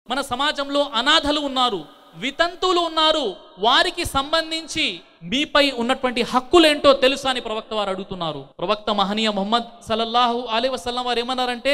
మన సమాజంలో అనాథలు ఉన్నారు వితంతువులు ఉన్నారు వారికి సంబంధించి మీపై ఉన్నటువంటి హక్కులేంటో తెలుసా అని ప్రవక్త వారు అడుగుతున్నారు ప్రవక్త మహనీయ ముహమ్మద్ సల్లల్లాహు అలీ వసల్లం వారు ఏమన్నారంటే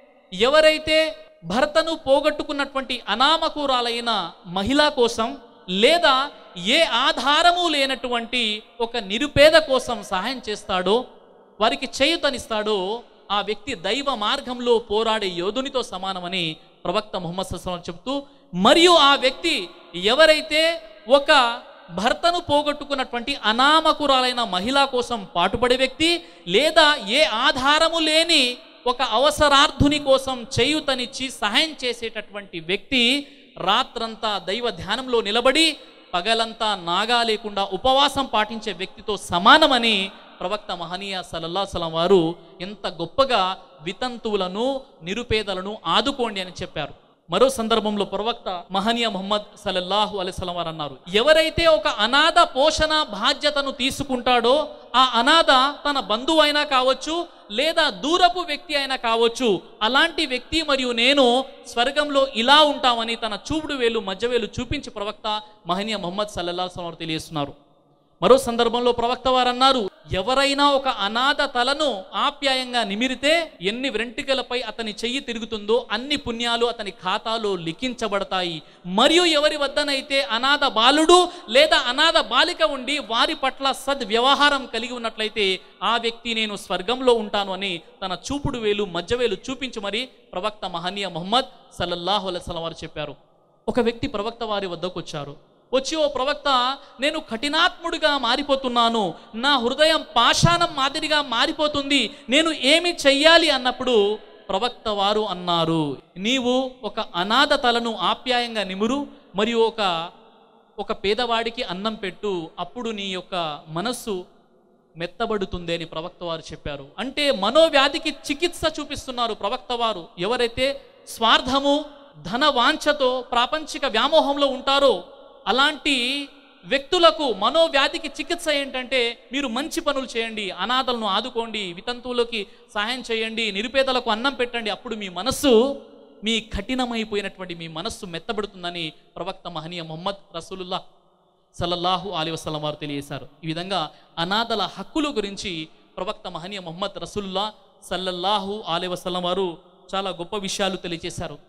ఎవరైతే భర్తను పోగొట్టుకున్నటువంటి అనామకురాలైన మహిళ కోసం లేదా ఏ ఆధారము లేనటువంటి ఒక నిరుపేద కోసం సహాయం చేస్తాడో వారికి చేయుతనిస్తాడో ఆ వ్యక్తి దైవ మార్గంలో పోరాడే యోధునితో సమానమని ప్రవక్త ముహమ్మద్ సల్లం చెబుతూ మరియు ఆ వ్యక్తి ఎవరైతే ఒక భర్తను పోగొట్టుకున్నటువంటి అనామకురాలైన మహిళ కోసం పాటుపడే వ్యక్తి లేదా ఏ ఆధారము లేని ఒక అవసరార్థుని కోసం చేయుతనిచ్చి సహాయం చేసేటటువంటి వ్యక్తి రాత్రంతా దైవ ధ్యానంలో నిలబడి పగలంతా నాగా లేకుండా ఉపవాసం పాటించే వ్యక్తితో సమానమని ప్రవక్త మహనీయ సల్లల్లా సలం వారు ఎంత గొప్పగా వితంతువులను నిరుపేదలను ఆదుకోండి అని చెప్పారు మరో సందర్భంలో ప్రవక్త మహనీయ ముహమ్మద్ సల్లల్లాహు అలైస్లం వారు అన్నారు ఎవరైతే ఒక అనాథ పోషణ బాధ్యతను తీసుకుంటాడో ఆ అనాథ తన బంధువు అయినా కావచ్చు లేదా దూరపు వ్యక్తి అయినా కావచ్చు అలాంటి వ్యక్తి మరియు నేను స్వర్గంలో ఇలా ఉంటామని తన చూపుడు వేలు మధ్యవేలు చూపించి ప్రవక్త మహనీయ ముహమ్మద్ సల్లల్లాహు అలైహి వారు తెలియజేస్తున్నారు మరో సందర్భంలో ప్రవక్త వారు అన్నారు ఎవరైనా ఒక అనాథ తలను ఆప్యాయంగా నిమిరితే ఎన్ని వెంట్రుకలపై అతని చెయ్యి తిరుగుతుందో అన్ని పుణ్యాలు అతని ఖాతాలో లిఖించబడతాయి మరియు ఎవరి వద్దనైతే అనాథ బాలుడు లేదా అనాథ బాలిక ఉండి వారి పట్ల సద్వ్యవహారం కలిగి ఉన్నట్లయితే ఆ వ్యక్తి నేను స్వర్గంలో ఉంటాను అని తన చూపుడు వేలు మధ్యవేలు చూపించి మరి ప్రవక్త మహనీయ ముహమ్మద్ సల్లల్లాహు అలైహి వారు చెప్పారు ఒక వ్యక్తి ప్రవక్త వారి వద్దకు వచ్చారు వచ్చి ఓ ప్రవక్త నేను కఠినాత్ముడిగా మారిపోతున్నాను నా హృదయం పాషాణం మాదిరిగా మారిపోతుంది నేను ఏమి చెయ్యాలి అన్నప్పుడు ప్రవక్త వారు అన్నారు నీవు ఒక అనాథ తలను ఆప్యాయంగా నిమురు మరియు ఒక ఒక పేదవాడికి అన్నం పెట్టు అప్పుడు నీ యొక్క మనస్సు మెత్తబడుతుంది అని ప్రవక్త వారు చెప్పారు అంటే మనోవ్యాధికి చికిత్స చూపిస్తున్నారు ప్రవక్త వారు ఎవరైతే స్వార్థము ధన వాంఛతో ప్రాపంచిక వ్యామోహంలో ఉంటారో అలాంటి వ్యక్తులకు మనోవ్యాధికి చికిత్స ఏంటంటే మీరు మంచి పనులు చేయండి అనాథలను ఆదుకోండి వితంతువులకి సహాయం చేయండి నిరుపేదలకు అన్నం పెట్టండి అప్పుడు మీ మనస్సు మీ కఠినమైపోయినటువంటి మీ మనస్సు మెత్తబడుతుందని ప్రవక్త మహనీయ మొహమ్మద్ రసూలుల్లా సల్లల్లాహు అలీ వసలం వారు తెలియజేశారు ఈ విధంగా అనాథల హక్కుల గురించి ప్రవక్త మహనీయ మొహమ్మద్ రసూలుల్లా సల్లల్లాహు అలీ వసలం వారు చాలా గొప్ప విషయాలు తెలియజేశారు